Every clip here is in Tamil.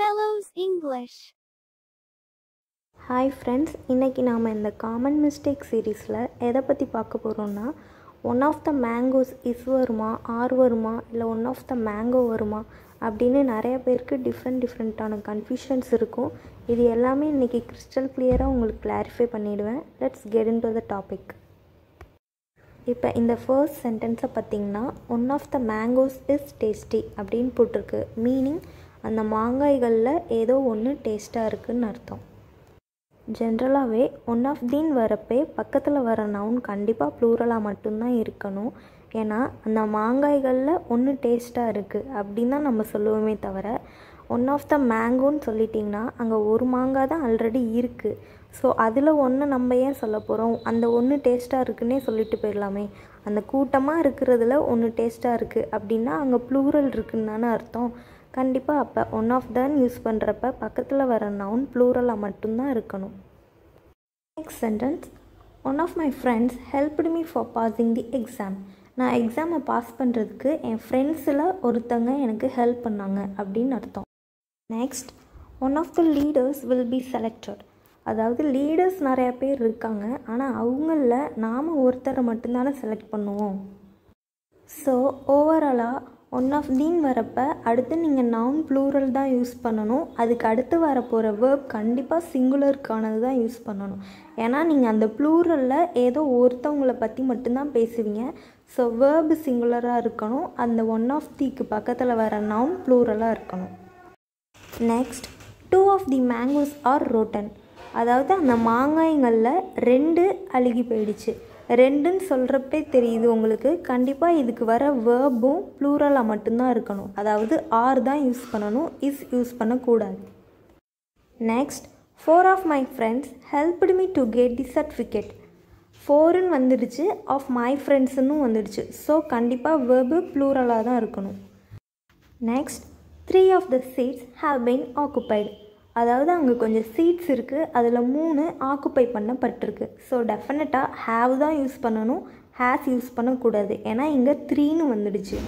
Fellows English. ஹாய் ஃப்ரெண்ட்ஸ் இன்றைக்கி நாம் இந்த காமன் மிஸ்டேக் சீரீஸில் எதை பற்றி பார்க்க போகிறோம்னா one of the mangoes is வருமா ஆர் வருமா இல்லை ஒன் ஆஃப் த மேங்கோ வருமா அப்படின்னு நிறைய பேருக்கு டிஃப்ரெண்ட் டிஃப்ரெண்ட்டான கன்ஃபியூஷன்ஸ் இருக்கும் இது எல்லாமே இன்றைக்கி கிறிஸ்டல் கிளியராக உங்களுக்கு கிளாரிஃபை பண்ணிவிடுவேன் let's get in to the topic இப்போ இந்த ஃபர்ஸ்ட் சென்டென்ஸை பார்த்தீங்கன்னா one of the mangoes is tasty அப்படின்னு போட்டிருக்கு மீனிங் அந்த மாங்காய்களில் ஏதோ ஒன்று டேஸ்ட்டாக இருக்குதுன்னு அர்த்தம் ஜென்ரலாகவே ஒன் ஆஃப் தீன் வரப்பே பக்கத்தில் வர நவுன் கண்டிப்பாக ப்ளூரலாக மட்டும்தான் இருக்கணும் ஏன்னா அந்த மாங்காய்களில் ஒன்று டேஸ்ட்டாக இருக்குது அப்படின்னு தான் நம்ம சொல்லுவோமே தவிர ஒன் ஆஃப் த மேங்கோன்னு சொல்லிட்டிங்கன்னா அங்கே ஒரு மாங்காய் தான் ஆல்ரெடி இருக்குது ஸோ அதில் ஒன்று நம்ம ஏன் சொல்ல போகிறோம் அந்த ஒன்று டேஸ்ட்டாக இருக்குன்னே சொல்லிட்டு போயிடலாமே அந்த கூட்டமாக இருக்கிறதுல ஒன்று டேஸ்ட்டாக இருக்குது அப்படின்னா அங்கே ப்ளூரல் இருக்குன்னு தானே அர்த்தம் கண்டிப்பாக அப்போ ஒன் ஆஃப் தன் யூஸ் பண்ணுறப்ப பக்கத்தில் வர நவுன் ப்ளூரலாக மட்டும்தான் இருக்கணும் next sentence one of my friends helped me for passing the exam நான் எக்ஸாமை பாஸ் பண்ணுறதுக்கு என் ஃப்ரெண்ட்ஸில் ஒருத்தங்க எனக்கு ஹெல்ப் பண்ணாங்க அப்படின்னு அர்த்தம் next one of the leaders will be selected அதாவது லீடர்ஸ் நிறையா பேர் இருக்காங்க ஆனால் அவங்களில் நாம் ஒருத்தரை மட்டும்தானே செலக்ட் பண்ணுவோம் ஸோ ஓவராலாக ஒன் ஆஃப் தீன் வரப்போ அடுத்து நீங்கள் நவுன் ப்ளூரல் தான் யூஸ் பண்ணணும் அதுக்கு அடுத்து வர போகிற வேர்ப் கண்டிப்பாக சிங்குலருக்கானது தான் யூஸ் பண்ணணும் ஏன்னா நீங்கள் அந்த ப்ளூரலில் ஏதோ ஒருத்தவங்கள பற்றி மட்டும்தான் பேசுவீங்க ஸோ வேர்பு சிங்குலராக இருக்கணும் அந்த ஒன் ஆஃப் தீக்கு பக்கத்தில் வர நவுன் ப்ளூரலாக இருக்கணும் next two of the mangoes are rotten அதாவது அந்த மாங்காய்களில் ரெண்டு அழுகி போயிடுச்சு ரெண்டுன்னு சொல்கிறப்பே தெரியுது உங்களுக்கு கண்டிப்பாக இதுக்கு வர வேர்பும் ப்ளூரலாக மட்டும்தான் இருக்கணும் அதாவது ஆர் தான் யூஸ் பண்ணணும் இஸ் யூஸ் பண்ணக்கூடாது next four of my friends helped me to get the certificate ஃபோருன்னு வந்துடுச்சு ஆஃப் மை ஃப்ரெண்ட்ஸுன்னு வந்துடுச்சு ஸோ கண்டிப்பாக வேர்பு ப்ளூரலாக தான் இருக்கணும் next three of the seats have been occupied அதாவது அங்கே கொஞ்சம் சீட்ஸ் இருக்குது அதில் மூணு ஆக்குப்பை பண்ணப்பட்டிருக்கு ஸோ டெஃபினட்டாக ஹாவ் தான் யூஸ் பண்ணணும் ஹேஸ் யூஸ் பண்ணக்கூடாது ஏன்னா இங்கே த்ரீன்னு வந்துடுச்சு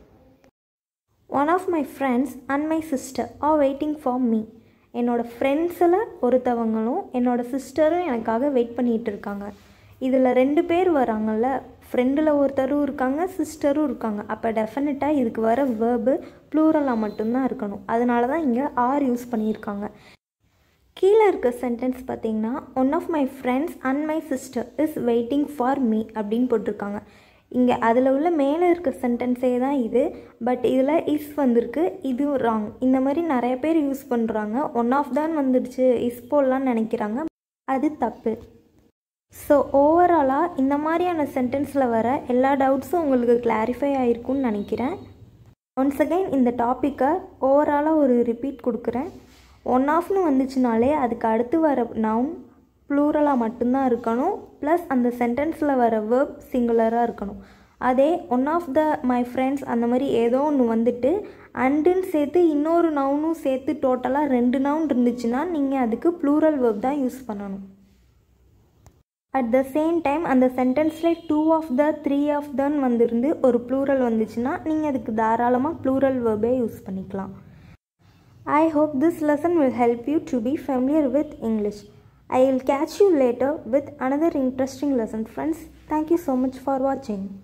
one of my friends and my sister are waiting for me என்னோடய ஃப்ரெண்ட்ஸில் ஒருத்தவங்களும் என்னோடய சிஸ்டரும் எனக்காக வெயிட் பண்ணிகிட்டு இருக்காங்க இதில் ரெண்டு பேர் வராங்கல்ல ஃப்ரெண்டில் ஒருத்தரும் இருக்காங்க சிஸ்டரும் இருக்காங்க அப்போ டெஃபினட்டாக இதுக்கு வர வேர்பு ப்ளூரலாக மட்டும்தான் இருக்கணும் அதனால தான் இங்கே ஆர் யூஸ் பண்ணியிருக்காங்க கீழே இருக்க சென்டென்ஸ் பார்த்தீங்கன்னா one of my friends and my sister is waiting for me அப்படின்னு போட்டிருக்காங்க இங்கே அதில் உள்ள மேலே இருக்க சென்டென்ஸே தான் இது பட் இதில் இஸ் வந்திருக்கு இது ராங் இந்த மாதிரி நிறைய பேர் யூஸ் பண்ணுறாங்க ஒன் ஆஃப் தான் வந்துடுச்சு இஸ் போடலான்னு நினைக்கிறாங்க அது தப்பு ஸோ ஓவராலாக இந்த மாதிரியான சென்டென்ஸில் வர எல்லா டவுட்ஸும் உங்களுக்கு கிளாரிஃபை ஆகிருக்கும்னு நினைக்கிறேன் ஒன்ஸ் அகைன் இந்த டாப்பிக்கை ஓவராலாக ஒரு ரிப்பீட் கொடுக்குறேன் ஒன் ஆஃப்னு வந்துச்சுனாலே அதுக்கு அடுத்து வர நவுன் ப்ளூரலாக மட்டும்தான் இருக்கணும் ப்ளஸ் அந்த சென்டென்ஸில் வர வேர்ப் சிங்குலராக இருக்கணும் அதே one of the my friends அந்த மாதிரி ஏதோ ஒன்று வந்துட்டு அண்டுன்னு சேர்த்து இன்னொரு நவுனும் சேர்த்து டோட்டலாக ரெண்டு நவுன் இருந்துச்சுன்னா நீங்கள் அதுக்கு ப்ளூரல் வேர்ப் தான் யூஸ் பண்ணணும் அட் த சேம் டைம் அந்த சென்டென்ஸில் two of the three of தன் வந்திருந்து ஒரு ப்ளூரல் வந்துச்சுன்னா நீங்கள் அதுக்கு தாராளமாக ப்ளூரல் வேர்பே யூஸ் பண்ணிக்கலாம் I hope this lesson will help you to be familiar with English I will catch you later with another interesting lesson friends thank you so much for வாட்சிங்